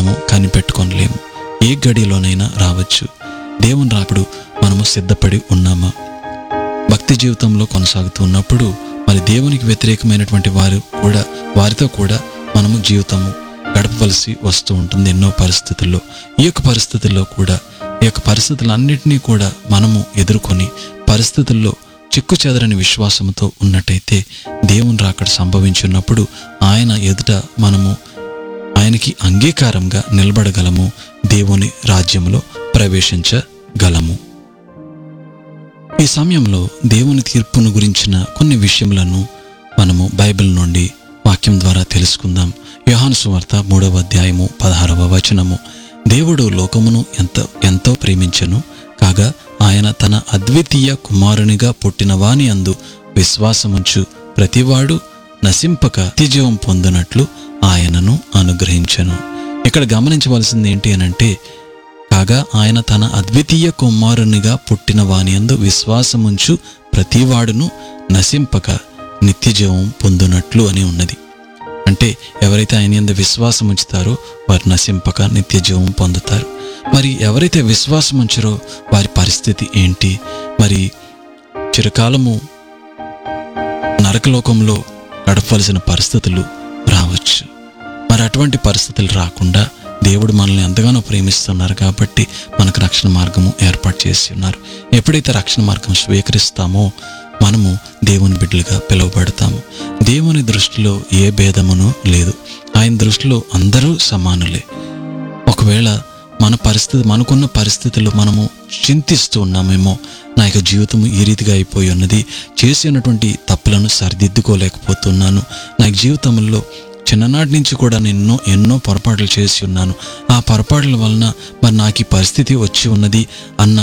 మనము కనిపెట్టుకోలేము ఏ గడిలోనైనా రావచ్చు దేవుని రాపుడు మనము సిద్ధపడి ఉన్నామా భక్తి జీవితంలో కొనసాగుతూ ఉన్నప్పుడు మరి దేవునికి వ్యతిరేకమైనటువంటి వారు కూడా వారితో కూడా మనము జీవితము గడపవలసి వస్తూ ఉంటుంది ఎన్నో పరిస్థితుల్లో ఈ యొక్క పరిస్థితుల్లో కూడా ఈ యొక్క పరిస్థితులన్నింటినీ కూడా మనము ఎదుర్కొని పరిస్థితుల్లో చిక్కు చెదరని విశ్వాసంతో ఉన్నట్టయితే దేవుని రాకడ సంభవించున్నప్పుడు ఆయన ఎదుట మనము ఆయనకి అంగీకారంగా నిలబడగలము దేవుని రాజ్యంలో ప్రవేశించగలము ఈ సమయంలో దేవుని తీర్పును గురించిన కొన్ని విషయములను మనము బైబిల్ నుండి వాక్యం ద్వారా తెలుసుకుందాం యోహాను సువార్త మూడవ అధ్యాయము పదహారవ వచనము దేవుడు లోకమును ఎంత ఎంతో ప్రేమించెను కాగా ఆయన తన అద్వితీయ కుమారునిగా పుట్టిన వాని అందు విశ్వాసముంచు ప్రతివాడు నశింపక నిత్యజీవం పొందినట్లు ఆయనను అనుగ్రహించెను ఇక్కడ గమనించవలసింది ఏంటి అనంటే కాగా ఆయన తన అద్వితీయ కుమారునిగా పుట్టిన వానియందు విశ్వాసముంచు ప్రతివాడును నశింపక నిత్యజీవం పొందునట్లు అని ఉన్నది అంటే ఎవరైతే ఆయన యందు విశ్వాసం ఉంచుతారో వారు నశింపక నిత్యజీవం పొందుతారు మరి ఎవరైతే విశ్వాసం ఉంచారో వారి పరిస్థితి ఏంటి మరి చిరకాలము నరకలోకంలో గడపవలసిన పరిస్థితులు రావచ్చు మరి అటువంటి పరిస్థితులు రాకుండా దేవుడు మనల్ని ఎంతగానో ప్రేమిస్తున్నారు కాబట్టి మనకు రక్షణ మార్గము ఏర్పాటు చేసి ఉన్నారు ఎప్పుడైతే రక్షణ మార్గం స్వీకరిస్తామో మనము దేవుని బిడ్డలుగా పిలువబడతాము దేవుని దృష్టిలో ఏ భేదమును లేదు ఆయన దృష్టిలో అందరూ సమానులే ఒకవేళ మన పరిస్థితి మనకున్న పరిస్థితుల్లో మనము చింతిస్తూ ఉన్నామేమో నా యొక్క జీవితం ఈ రీతిగా అయిపోయి ఉన్నది చేసినటువంటి తప్పులను సరిదిద్దుకోలేకపోతున్నాను నా జీవితంలో చిన్ననాటి నుంచి కూడా నేను ఎన్నో ఎన్నో పొరపాట్లు చేసి ఉన్నాను ఆ పొరపాట్ల వలన మరి నాకు ఈ పరిస్థితి వచ్చి ఉన్నది అన్న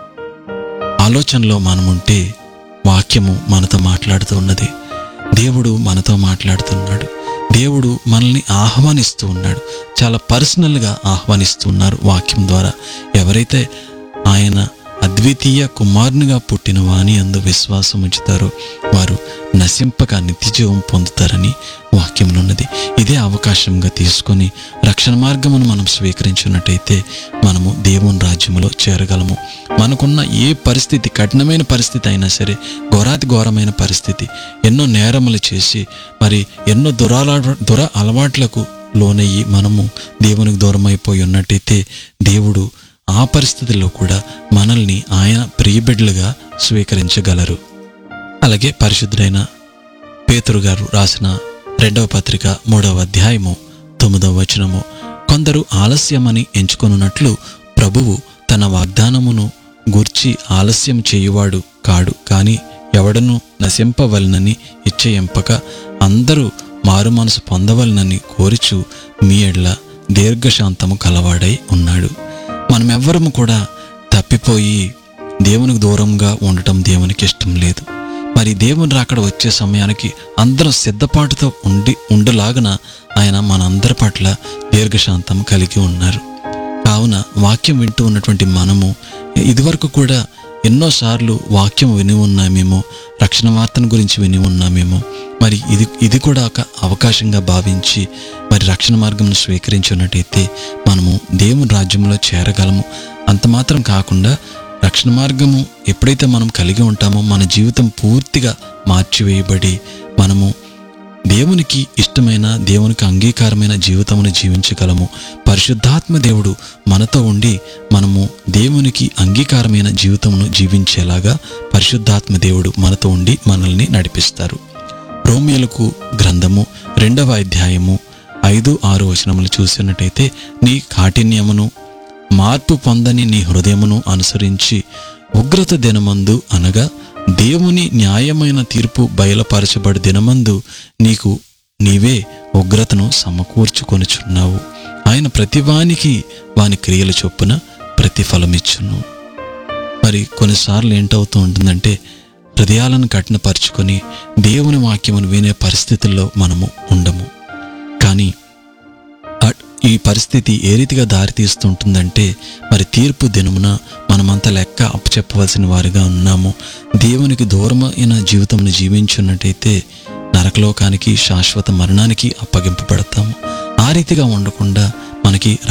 ఆలోచనలో మనముంటే వాక్యము మనతో మాట్లాడుతూ ఉన్నది దేవుడు మనతో మాట్లాడుతున్నాడు దేవుడు మనల్ని ఆహ్వానిస్తూ ఉన్నాడు చాలా పర్సనల్గా ఆహ్వానిస్తూ ఉన్నారు వాక్యం ద్వారా ఎవరైతే ఆయన అద్వితీయ కుమారునిగా పుట్టిన వాణి అందు విశ్వాసం ఉంచుతారో వారు నశింపక నిత్యజీవం పొందుతారని వాక్యంలో ఉన్నది ఇదే అవకాశంగా తీసుకొని రక్షణ మార్గమును మనం స్వీకరించినట్టయితే మనము దేవుని రాజ్యంలో చేరగలము మనకున్న ఏ పరిస్థితి కఠినమైన పరిస్థితి అయినా సరే ఘోరాతి ఘోరమైన పరిస్థితి ఎన్నో నేరములు చేసి మరి ఎన్నో దురాల దుర అలవాట్లకు లోనయ్యి మనము దేవునికి దూరం అయిపోయి ఉన్నట్టయితే దేవుడు ఆ పరిస్థితుల్లో కూడా మనల్ని ఆయన ప్రియబిడ్డలుగా స్వీకరించగలరు అలాగే పరిశుద్ధుడైన పేతురు గారు రాసిన రెండవ పత్రిక మూడవ అధ్యాయము తొమ్మిదవ వచనము కొందరు ఆలస్యమని ఎంచుకొనున్నట్లు ప్రభువు తన వాగ్దానమును గూర్చి ఆలస్యం చేయువాడు కాడు కాని ఎవడను నశింపవలనని ఇచ్చయింపక అందరూ మారు మనసు పొందవలనని కోరిచు మీ ఎడ్ల దీర్ఘశాంతము కలవాడై ఉన్నాడు మనమెవ్వరము కూడా తప్పిపోయి దేవునికి దూరంగా ఉండటం దేవునికి ఇష్టం లేదు మరి దేవుని రాకడ వచ్చే సమయానికి అందరం సిద్ధపాటుతో ఉండి ఉండలాగన ఆయన మనందరి పట్ల దీర్ఘశాంతం కలిగి ఉన్నారు కావున వాక్యం వింటూ ఉన్నటువంటి మనము ఇదివరకు కూడా ఎన్నోసార్లు వాక్యం విని ఉన్నామేమో రక్షణ వార్తను గురించి విని ఉన్నామేమో మరి ఇది ఇది కూడా ఒక అవకాశంగా భావించి మరి రక్షణ మార్గంను స్వీకరించినట్టయితే మనము దేవుని రాజ్యంలో చేరగలము అంత మాత్రం కాకుండా రక్షణ మార్గము ఎప్పుడైతే మనం కలిగి ఉంటామో మన జీవితం పూర్తిగా మార్చివేయబడి మనము దేవునికి ఇష్టమైన దేవునికి అంగీకారమైన జీవితమును జీవించగలము పరిశుద్ధాత్మ దేవుడు మనతో ఉండి మనము దేవునికి అంగీకారమైన జీవితమును జీవించేలాగా పరిశుద్ధాత్మ దేవుడు మనతో ఉండి మనల్ని నడిపిస్తారు రోమియోలకు గ్రంథము రెండవ అధ్యాయము ఐదు ఆరు వచనములు చూసినట్టయితే నీ కాఠిన్యమును మార్పు పొందని నీ హృదయమును అనుసరించి ఉగ్రత దినమందు అనగా దేవుని న్యాయమైన తీర్పు బయలుపరచబడి దినమందు నీకు నీవే ఉగ్రతను సమకూర్చుకొనుచున్నావు ఆయన ప్రతివానికి వాని క్రియల చొప్పున ప్రతిఫలమిచ్చును మరి కొన్నిసార్లు ఏంటవుతూ ఉంటుందంటే హృదయాలను కఠినపరుచుకొని దేవుని వాక్యమును వినే పరిస్థితుల్లో మనము ఉండము కానీ అ- ఈ పరిస్థితి ఏ రీతిగా దారితీస్తుంటుందంటే మరి తీర్పు దినమున మనమంతా లెక్క అప్పచెప్పవలసిన వారిగా ఉన్నాము దేవునికి దూరమైన జీవితంను జీవించున్నట్టయితే నరకలోకానికి శాశ్వత మరణానికి అప్పగింపబడతాము ఆ రీతిగా ఉండకుండా మనకి